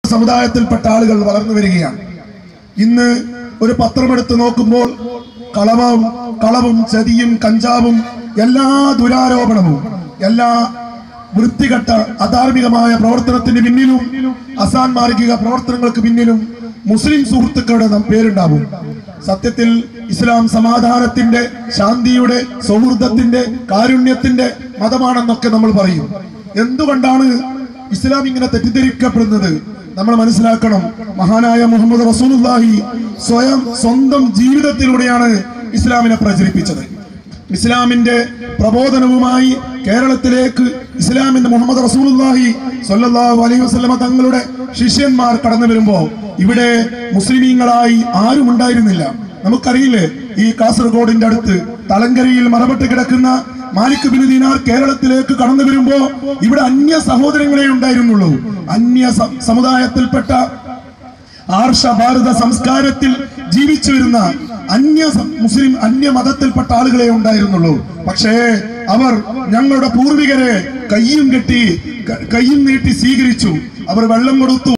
സമുദായത്തിൽപ്പെട്ട ആളുകൾ വളർന്നു വരികയാണ് ഇന്ന് ഒരു പത്രമെടുത്ത് നോക്കുമ്പോൾ കളവും കളവും ചതിയും കഞ്ചാവും എല്ലാ ദുരാരോപണവും എല്ലാ വൃത്തികെട്ട അധാർമികമായ പ്രവർത്തനത്തിന് പിന്നിലും അസാൻമാർഗിക പ്രവർത്തനങ്ങൾക്ക് പിന്നിലും മുസ്ലിം സുഹൃത്തുക്കളുടെ നം പേരുണ്ടാവും സത്യത്തിൽ ഇസ്ലാം സമാധാനത്തിന്റെ ശാന്തിയുടെ സൗഹൃദത്തിന്റെ കാരുണ്യത്തിന്റെ മതമാണെന്നൊക്കെ നമ്മൾ പറയും എന്തുകൊണ്ടാണ് ഇസ്ലാം ഇങ്ങനെ തെറ്റിദ്ധരിക്കപ്പെടുന്നത് നമ്മൾ മനസ്സിലാക്കണം മഹാനായ മുഹമ്മദ് റസൂലുള്ളാഹി സ്വയം സ്വന്തം ജീവിതത്തിലൂടെയാണ് ഇസ്ലാമിനെ പ്രചരിപ്പിച്ചത് ഇസ്ലാമിന്റെ പ്രബോധനവുമായി കേരളത്തിലേക്ക് ഇസ്ലാമിന്റെ മുഹമ്മദ് റസൂലുള്ളാഹി സ്വല്ലല്ലാഹു അലൈഹി വസല്ലമ തങ്ങളുടെ ശിഷ്യന്മാർ കടന്നു വരുമ്പോ ഇവിടെ മുസ്ലിമീങ്ങളായി ആരും ഉണ്ടായിരുന്നില്ല നമുക്കറിയില്ലേ ഈ കാസർഗോഡിന്റെ അടുത്ത് തളങ്കരയിൽ മറപ്പെട്ട് കിടക്കുന്ന മാലിക് ബിൻ ദീനാർ കേരളത്തിലേക്ക് കടന്നു വരുമ്പോ ഇവിടെ അന്യ സഹോദരങ്ങളെ ഉണ്ടായിരുന്നുള്ളൂ അന്യ സ- സമുദായത്തിൽപ്പെട്ട ആർഷ ഭാരത സംസ്കാരത്തിൽ ജീവിച്ചു വരുന്ന അന്യ സ- മുസ്ലിം അന്യ മതത്തിൽപ്പെട്ട ആളുകളെ ഉണ്ടായിരുന്നുള്ളൂ പക്ഷേ അവർ ഞങ്ങളുടെ പൂർവികരെ കയ്യും കെട്ടി ക- കയ്യും നീട്ടി സ്വീകരിച്ചു അവർ വെള്ളം കൊടുത്തു